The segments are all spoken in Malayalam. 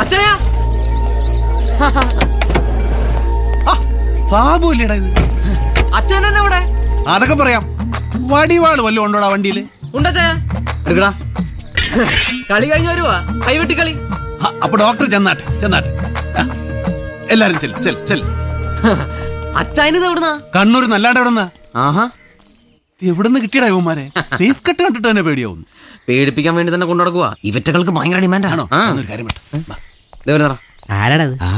അച്ഛായ ആ, സാബു ഇല്ലേടാ ഇത് അച്ഛൻ തന്നെ ഇവിടെ അതൊക്കെ പറയാം വടിവാള് വല്ലതും ഉണ്ടോടാ വണ്ടിയില് ഉണ്ടച്ചായ എടുക്കടാ കളി കഴിഞ്ഞു വരുവാ കൈവെട്ടി കളി ആ, അപ്പൊ ഡോക്ടർ ചെന്നാട്ടെ ചെന്നാട്ടെ ആ, എല്ലാരും ചെല് ചെല് ചെല് അച്ചായനിത് എവിടുന്നാ കണ്ണൂർ നല്ലാണ്ട് എവിടെന്നാ ആഹാ എവിടുന്ന് കിട്ടിയടാ ഇവന്മാരെ ഫേസ് കട്ട് കണ്ടിട്ട് തന്നെ പേടിയാവുന്നു പേടിപ്പിക്കാൻ വേണ്ടി തന്നെ കൊണ്ടു നടക്കുക ഇവറ്റകൾക്ക് ഭയങ്കര ഡിമാൻഡ് ആണോ ആണോ എന്നൊരു കാര്യം വിട്ടോ. വാ. ആരാടത് ആ,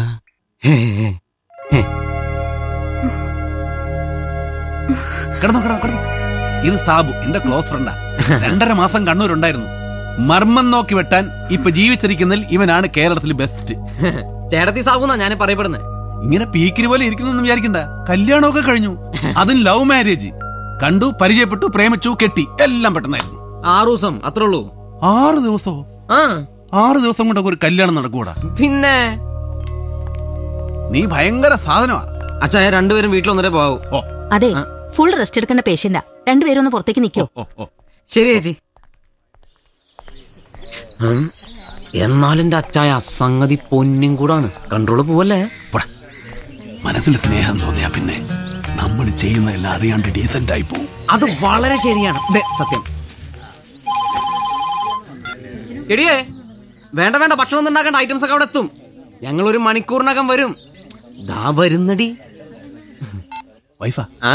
കിടന്നോ കിടന്നോ കിടന്നോ ഇത് സാബു എന്റെ ക്ലോസ് ഫ്രണ്ടാ രണ്ടര മാസം കണ്ണൂരുണ്ടായിരുന്നു മർമ്മം നോക്കി വെട്ടാൻ ഇപ്പൊ ജീവിച്ചിരിക്കുന്നതിൽ ഇവനാണ് കേരളത്തിൽ ബെസ്റ്റ് ചേട്ടത്തി സാബുന്നാ ഞാൻ പറയപ്പെടുന്നത് ഇങ്ങനെ പീക്കിരി പോലെ ഇരിക്കുന്നു വിചാരിക്കണ്ട കല്യാണമൊക്കെ കഴിഞ്ഞു അതും ലവ് മാരേജ് കണ്ടു പരിചയപ്പെട്ടു പ്രേമിച്ചു കെട്ടി എല്ലാം പെട്ടെന്നായിരുന്നു ആറു ദിവസം അത്രേ ഉള്ളൂ ആറ് ദിവസമോ ആ ആറ് ദിവസം കൊണ്ടൊക്കെ ഒരു കല്യാണം നടക്കൂടാ പിന്നെ നീ ഭയങ്കര സാധനമാ അച്ചായ രണ്ടുപേരും വീട്ടിൽ വന്നിട്ടേ പോകാവൂ ഓ അതെ ഫുൾ റെസ്റ്റ് എടുക്കേണ്ട പേഷ്യന്റാ രണ്ടുപേരും ഒന്ന് പുറത്തേക്ക് നിൽക്കോ ഓ ഓ ശരി ചേച്ചി ഉം. എന്നാലും എന്റെ അച്ചായ സംഗതി പൊന്നും കൂടാണ് കൺട്രോള് പോവല്ലേ പോടാ. മനസ്സിൽ സ്നേഹം തോന്നിയാ പിന്നെ നമ്മൾ ചെയ്യുന്നതെല്ലാം അറിയാണ്ട് ഡീസന്റ് ആയി പോകും അത് വളരെ ശരിയാണ് ദേ, സത്യം എടിയേ വേണ്ട വേണ്ട ഭക്ഷണം ഒന്നും ഉണ്ടാക്കേണ്ട ഐറ്റംസ് ഒക്കെ അവിടെ എത്തും ഞങ്ങൾ ഒരു മണിക്കൂറിനകം വരും ദാ വരുന്നടി വൈഫാ ആ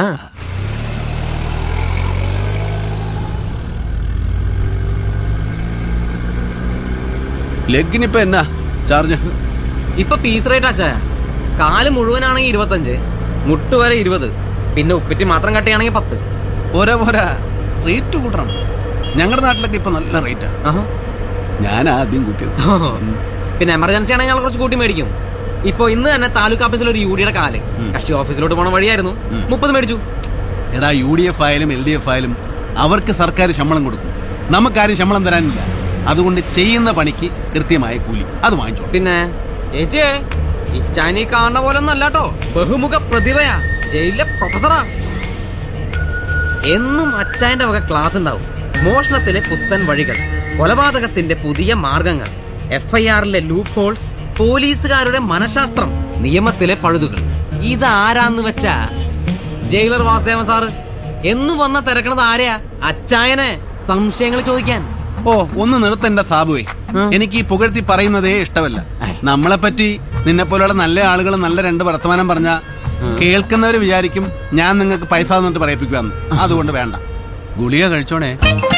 ലെഗിനിപ്പോ എന്നാ ചാർജ് ഇപ്പൊ പീസ് റേറ്റ് അച്ചായ കാല് മുഴുവനാണെങ്കിൽ ഇരുപത്തഞ്ച് മുട്ട് വരെ ഇരുപത് പിന്നെ ഉപ്പിറ്റ് മാത്രം കട്ടിയാണെങ്കിൽ പത്ത് പോരാ പോരാ റേറ്റ് കൂട്ടണം ഞങ്ങളുടെ നാട്ടിലൊക്കെ ഇപ്പൊ നല്ല റേറ്റാ ആഹാ. ഞാൻ ആദ്യം കൂട്ടിയത് പിന്നെ എമർജൻസി ആണെങ്കിൽ ഞങ്ങൾ കുറച്ച് കൂട്ടി മേടിക്കും ഇപ്പൊ ഇന്ന് തന്നെ താലൂക്ക് ഓഫീസിൽ ഒരു യുഡിയുടെ കാല് കക്ഷി ഓഫീസിലോട്ട് പോണ വഴിയായിരുന്നു മുപ്പത് മേടിച്ചു എടാ യു ഡി എഫ് ആയാലും എൽ ഡി എഫ് ആയാലും അവർക്ക് സർക്കാർ ശമ്പളം കൊടുക്കും നമുക്കാരും ശമ്പളം തരാനില്ല അതുകൊണ്ട് ചെയ്യുന്ന പണിക്ക് കൃത്യമായ കൂലി അത് വാങ്ങിച്ചോ പിന്നെ ചേച്ചിയെ ഇച്ചാനി കാണുന്ന പോലെ ഒന്നും അല്ലാട്ടോ ബഹുമുഖ പ്രതിഭയാ ജയിലിലെ പ്രൊഫസറാ എന്നും അച്ചായന്റെ വക ക്ലാസ് ഉണ്ടാവും മോഷണത്തിലെ പുത്തൻ വഴികൾ കൊലപാതകത്തിന്റെ പുതിയ മാർഗങ്ങൾ എഫ് ഐ ആറിലെ ലൂപ്പ് ഹോൾസ് പോലീസുകാരുടെ മനഃശാസ്ത്രം നിയമത്തിലെ പഴുതുകൾ ഇതാരാന്ന് വെച്ചാ ജയിലർ വാസുദേവൻ സാറ് എന്നു വന്ന തിരക്കണത് ആരെയാ അച്ചായനെ സംശയങ്ങൾ ചോദിക്കാൻ ഓ ഒന്ന് നിർത്തണ്ട സാബുവേ എനിക്ക് ഈ പുകഴ്ത്തി പറയുന്നതേ ഇഷ്ടമല്ല നമ്മളെ പറ്റി നിന്നെ പോലെയുള്ള നല്ല ആളുകൾ നല്ല രണ്ട് വർത്തമാനം പറഞ്ഞ കേൾക്കുന്നവര് വിചാരിക്കും ഞാൻ നിങ്ങൾക്ക് പൈസ തന്നിട്ട് പറയിപ്പിക്കുവാന്ന് അതുകൊണ്ട് വേണ്ട ഗുളിക കഴിച്ചോണേ